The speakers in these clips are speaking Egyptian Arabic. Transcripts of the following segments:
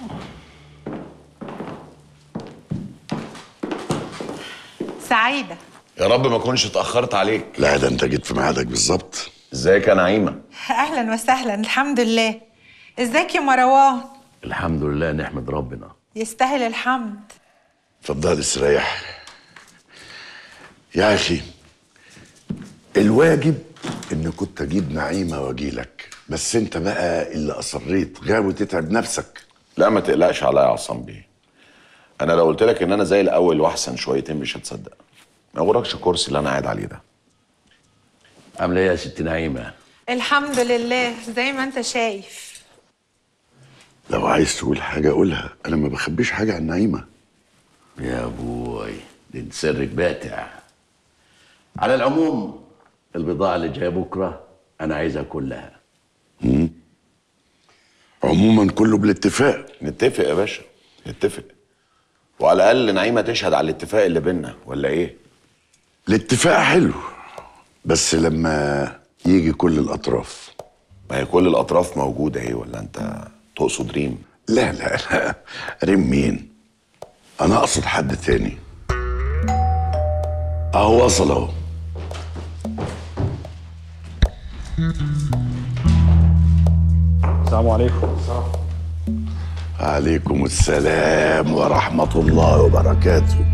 سعيدة يا رب ما اكونش اتاخرت عليك لا ده انت جيت في ميعادك بالظبط ازيك يا نعيمه أهلا وسهلا الحمد لله ازيك يا مروان الحمد لله نحمد ربنا يستاهل الحمد اتفضل استريح يا اخي الواجب ان كنت اجيب نعيمه واجيلك بس انت بقى اللي اصريت غاوي تتعب نفسك لا ما تقلقش عليا يا عصام بيه انا لو قلت لك ان انا زي الاول واحسن شويتين مش هتصدق ما يغركش الكرسي اللي انا قاعد عليه ده عامله ايه يا ست نعيمه الحمد لله زي ما انت شايف لو عايز تقول حاجه قولها انا ما بخبيش حاجه عن نعيمه يا بوي ده انت سرك باتع على العموم البضاعه اللي جايه بكره انا عايزها كلها عموما كله بالاتفاق نتفق يا باشا نتفق وعلى الاقل نعيمه تشهد على الاتفاق اللي بينا ولا ايه الاتفاق حلو بس لما يجي كل الاطراف ما هي كل الاطراف موجوده ايه ولا انت تقصد ريم لا لا لا ريم مين انا اقصد حد تاني اهو وصل اهو السلام عليكم عليكم السلام ورحمة الله وبركاته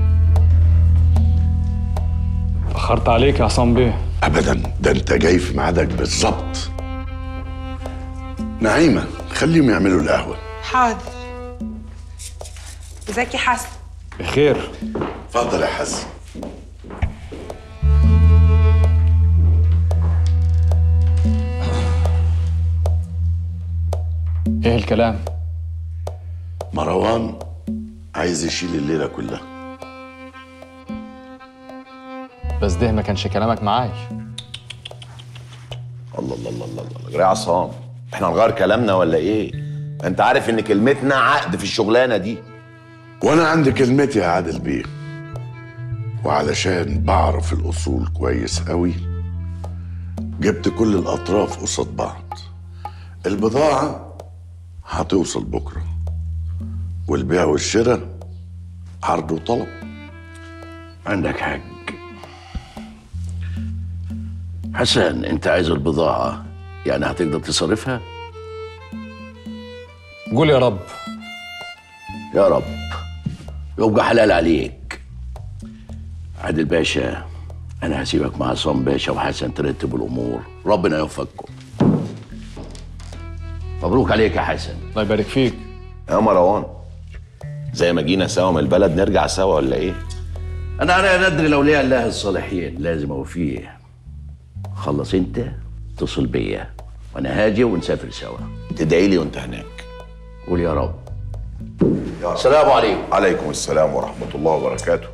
أخرت عليك يا عصام بيه أبدا ده أنت جاي في ميعادك بالظبط نعيمة خليهم يعملوا القهوة حاضر ازيك يا حسن بخير اتفضل يا حسن إيه الكلام مروان عايز يشيل الليلة كلها بس ده ما كانش كلامك معاي الله الله الله الله الله يا عصام احنا هنغير كلامنا ولا ايه انت عارف ان كلمتنا عقد في الشغلانه دي وأنا عندي كلمتي يا عادل بيه وعلشان بعرف الأصول كويس قوي جبت كل الأطراف قصاد بعض البضاعة هتوصل بكرة والبيع والشراء عرض وطلب عندك حق حسن انت عايز البضاعه يعني هتقدر تصرفها قول يا رب يا رب يبقى حلال عليك عادل باشا انا هسيبك مع عصام باشا وحسن ترتبوا الامور ربنا يوفقكم مبروك عليك يا حسن الله يبارك فيك يا مروان زي ما جينا سوا من البلد نرجع سوا ولا ايه انا انا ندري الاولياء الله الصالحين لازم اوفيه خلص انت اتصل بيا وانا هاجي ونسافر سوا تدعي لي وانت هناك قول يا رب السلام عليكم عليكم السلام ورحمه الله وبركاته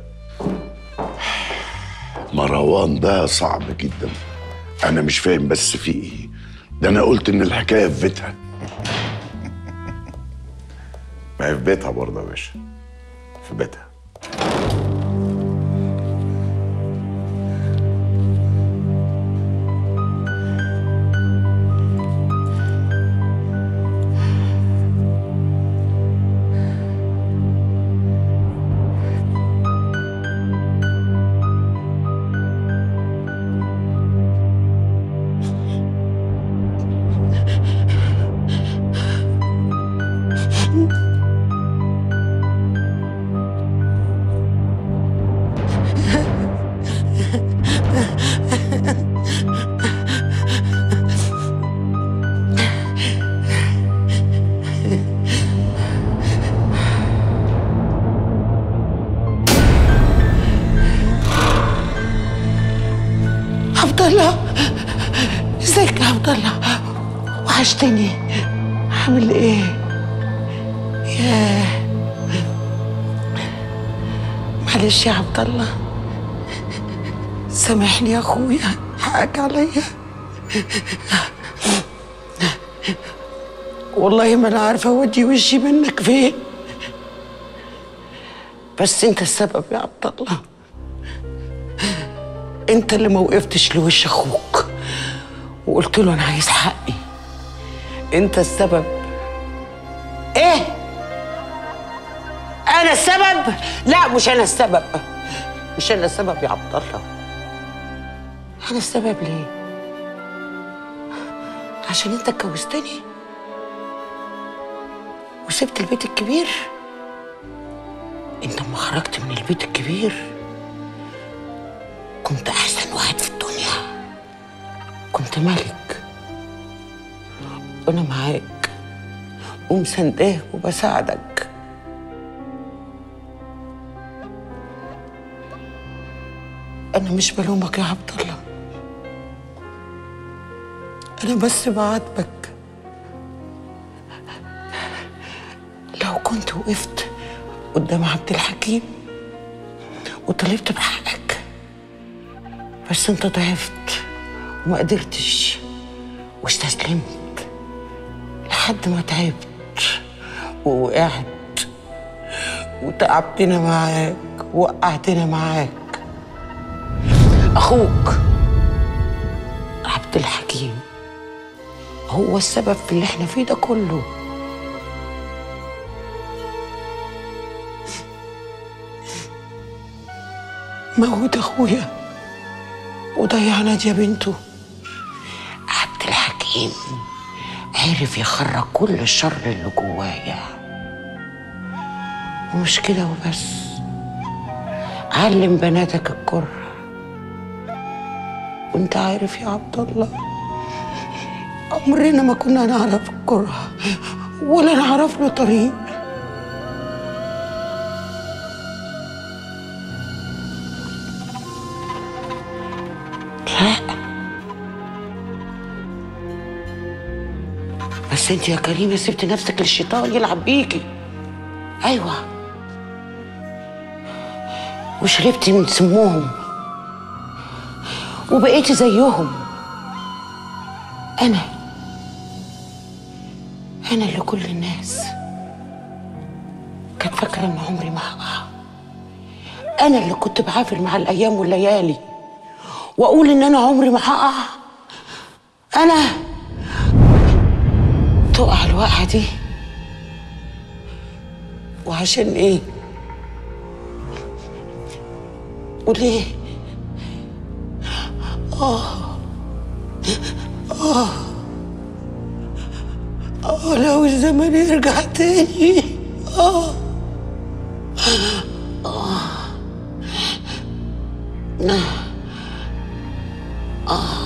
مروان ده صعب جدا انا مش فاهم بس في ايه ده انا قلت ان الحكايه في بيتها ما هي في بيتها برضه يا باشا في بيتها عبد الله ازيك يا عبد الله وحشتني عامل ايه ياه معلش يا عبد الله سامحني يا اخويا حقك عليا والله ما انا عارفه اودي وشي منك فين بس انت السبب يا عبد الله انت اللي ما وقفتش لوش اخوك وقلت له انا عايز حقي انت السبب ايه انا السبب لا مش انا السبب مش انا السبب يا عبد الله انا السبب ليه عشان انت اتجوزتني وسبت البيت الكبير انت لما خرجت من البيت الكبير كنت احسن واحد في الدنيا كنت ملك وانا معاك ومسانداك وبساعدك انا مش بلومك يا عبد الله انا بس بعاتبك لو كنت وقفت قدام عبد الحكيم وطلبت بحقك بس انت ضعفت وما قدرتش واستسلمت لحد ما تعبت ووقعت وتعبتنا معاك ووقعتنا معاك اخوك عبد الحكيم هو السبب في اللي احنا فيه ده كله موت اخويا وضيع نادية بنته عبد الحكيم عرف يخرج كل الشر اللي جوايا ومش كده وبس علم بناتك الكره وانت عارف يا عبد الله عمرنا ما كنا نعرف الكره ولا نعرف له طريق لا بس انت يا كريمه سبت نفسك للشيطان يلعب بيكي ايوه وشربتي من سمهم وبقيتي زيهم انا انا اللي كل الناس كانت فاكره ان عمري ما هقع انا اللي كنت بعافر مع الايام والليالي واقول ان انا عمري ما هقع انا تقع الوقعه دي وعشان ايه وليه اه اه لو الزمن يرجع تاني اه اه اه